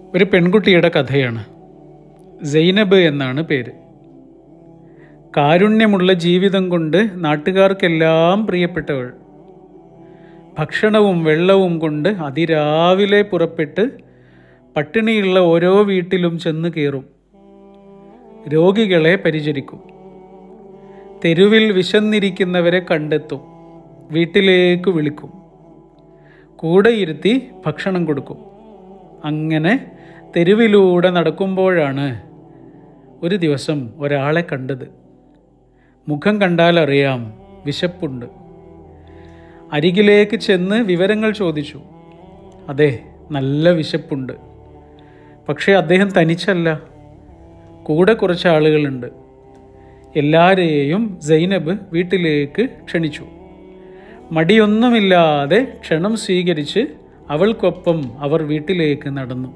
ഒരു പെൺകുട്ടിയുടെ കഥയാണ് സൈനബ് എന്നാണ് പേര് കാരുണ്യമുള്ള ജീവിതം കൊണ്ട് നാട്ടുകാർക്കെല്ലാം പ്രിയപ്പെട്ടവൾ ഭക്ഷണവും വെള്ളവും കൊണ്ട് അതിരാവിലെ പുറപ്പെട്ട് പട്ടിണിയുള്ള ഓരോ വീട്ടിലും ചെന്ന് കയറും രോഗികളെ പരിചരിക്കും തെരുവിൽ വിശന്നിരിക്കുന്നവരെ കണ്ടെത്തും വീട്ടിലേക്ക് വിളിക്കും കൂടെ ഇരുത്തി ഭക്ഷണം കൊടുക്കും അങ്ങനെ തെരുവിലൂടെ നടക്കുമ്പോഴാണ് ഒരു ദിവസം ഒരാളെ കണ്ടത് മുഖം കണ്ടാൽ അറിയാം വിശപ്പുണ്ട് അരികിലേക്ക് ചെന്ന് വിവരങ്ങൾ ചോദിച്ചു അതെ നല്ല വിശപ്പുണ്ട് പക്ഷേ അദ്ദേഹം തനിച്ചല്ല കൂടെ കുറച്ച് ആളുകളുണ്ട് എല്ലാവരെയും സൈനബ് വീട്ടിലേക്ക് ക്ഷണിച്ചു മടിയൊന്നുമില്ലാതെ ക്ഷണം സ്വീകരിച്ച് അവൾക്കൊപ്പം അവർ വീട്ടിലേക്ക് നടന്നു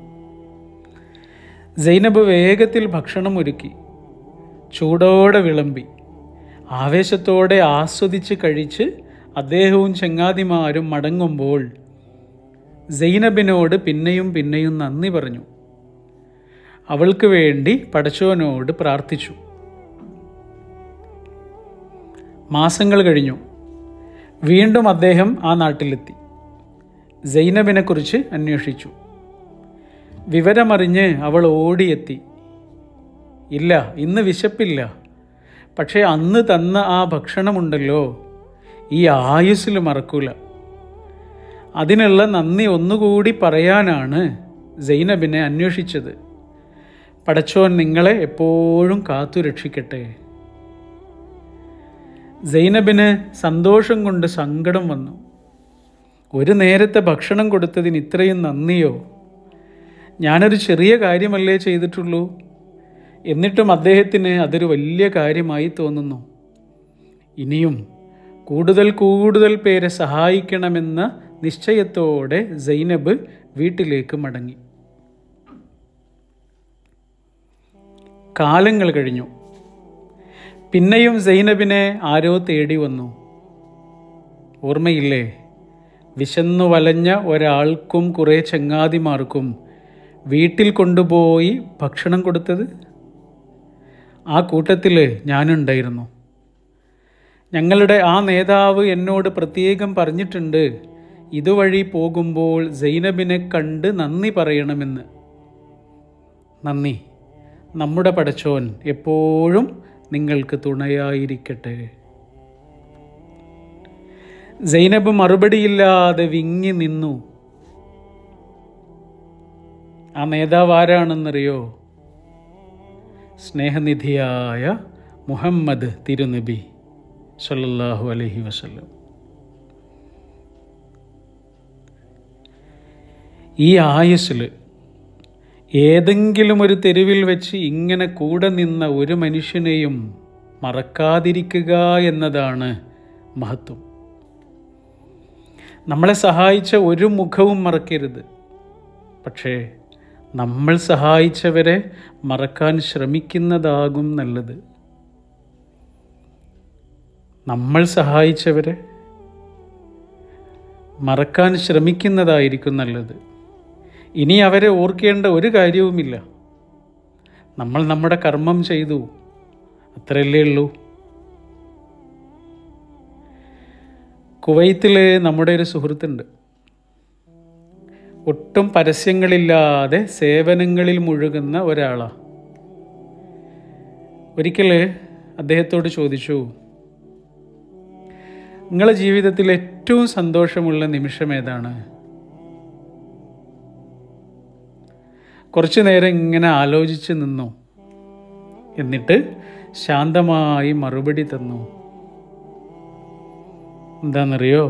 സൈനബ് വേഗത്തിൽ ഭക്ഷണം ഒരുക്കി ചൂടോടെ വിളമ്പി ആവേശത്തോടെ ആസ്വദിച്ച് കഴിച്ച് അദ്ദേഹവും ചങ്ങാതിമാരും മടങ്ങുമ്പോൾ സൈനബിനോട് പിന്നെയും പിന്നെയും നന്ദി പറഞ്ഞു അവൾക്ക് വേണ്ടി പടച്ചോനോട് പ്രാർത്ഥിച്ചു മാസങ്ങൾ കഴിഞ്ഞു വീണ്ടും അദ്ദേഹം ആ നാട്ടിലെത്തി സൈനബിനെക്കുറിച്ച് അന്വേഷിച്ചു വിവരമറിഞ്ഞ് അവൾ ഓടിയെത്തി ഇല്ല ഇന്ന് വിശപ്പില്ല പക്ഷേ അന്ന് തന്ന ആ ഭക്ഷണമുണ്ടല്ലോ ഈ ആയുസ്സിൽ മറക്കൂല അതിനുള്ള നന്ദി ഒന്നുകൂടി പറയാനാണ് സൈനബിനെ അന്വേഷിച്ചത് പടച്ചോൻ നിങ്ങളെ എപ്പോഴും കാത്തു രക്ഷിക്കട്ടെ സൈനബിന് സന്തോഷം കൊണ്ട് സങ്കടം വന്നു ഒരു നേരത്തെ ഭക്ഷണം കൊടുത്തതിന് ഇത്രയും നന്ദിയോ ഞാനൊരു ചെറിയ കാര്യമല്ലേ ചെയ്തിട്ടുള്ളൂ എന്നിട്ടും അദ്ദേഹത്തിന് അതൊരു വലിയ കാര്യമായി തോന്നുന്നു ഇനിയും കൂടുതൽ കൂടുതൽ പേരെ സഹായിക്കണമെന്ന നിശ്ചയത്തോടെ സൈനബ് വീട്ടിലേക്ക് മടങ്ങി കാലങ്ങൾ കഴിഞ്ഞു പിന്നെയും സൈനബിനെ ആരോ തേടി വന്നു ഓർമ്മയില്ലേ വിശന്നു വലഞ്ഞ ഒരാൾക്കും കുറേ ചങ്ങാതിമാർക്കും വീട്ടിൽ കൊണ്ടുപോയി ഭക്ഷണം കൊടുത്തത് ആ കൂട്ടത്തിൽ ഞാനുണ്ടായിരുന്നു ഞങ്ങളുടെ ആ നേതാവ് എന്നോട് പ്രത്യേകം പറഞ്ഞിട്ടുണ്ട് ഇതുവഴി പോകുമ്പോൾ സൈനബിനെ കണ്ട് നന്ദി പറയണമെന്ന് നന്ദി നമ്മുടെ പടച്ചോൻ എപ്പോഴും നിങ്ങൾക്ക് തുണയായിരിക്കട്ടെ സൈനബ് മറുപടിയില്ലാതെ വിങ്ങി നിന്നു ആ നേതാവ് ആരാണെന്നറിയോ സ്നേഹനിധിയായ മുഹമ്മദ് തിരുനബി സല്ലല്ലാഹു അലൈഹി വസല്ലം ഈ ആയുസ്സിൽ ഏതെങ്കിലും ഒരു തെരുവിൽ വെച്ച് ഇങ്ങനെ കൂടെ നിന്ന ഒരു മനുഷ്യനെയും മറക്കാതിരിക്കുക എന്നതാണ് മഹത്വം നമ്മളെ സഹായിച്ച ഒരു മുഖവും മറക്കരുത് പക്ഷേ നമ്മൾ സഹായിച്ചവരെ മറക്കാൻ ശ്രമിക്കുന്നതാകും നല്ലത് നമ്മൾ സഹായിച്ചവരെ മറക്കാൻ ശ്രമിക്കുന്നതായിരിക്കും നല്ലത് ഇനി അവരെ ഓർക്കേണ്ട ഒരു കാര്യവുമില്ല നമ്മൾ നമ്മുടെ കർമ്മം ചെയ്തു അത്രയല്ലേ ഉള്ളൂ കുവൈത്തിൽ നമ്മുടെ ഒരു സുഹൃത്തുണ്ട് ഒട്ടും പരസ്യങ്ങളില്ലാതെ സേവനങ്ങളിൽ മുഴുകുന്ന ഒരാളാണ് ഒരിക്കൽ അദ്ദേഹത്തോട് ചോദിച്ചു നിങ്ങളെ ജീവിതത്തിൽ ഏറ്റവും സന്തോഷമുള്ള നിമിഷം ഏതാണ് കുറച്ചു നേരം ഇങ്ങനെ ആലോചിച്ച് നിന്നു എന്നിട്ട് ശാന്തമായി മറുപടി തന്നു എന്താണെന്നറിയോ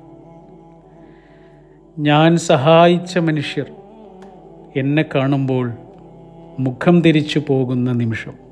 ഞാൻ സഹായിച്ച മനുഷ്യർ എന്നെ കാണുമ്പോൾ മുഖം തിരിച്ചു പോകുന്ന നിമിഷം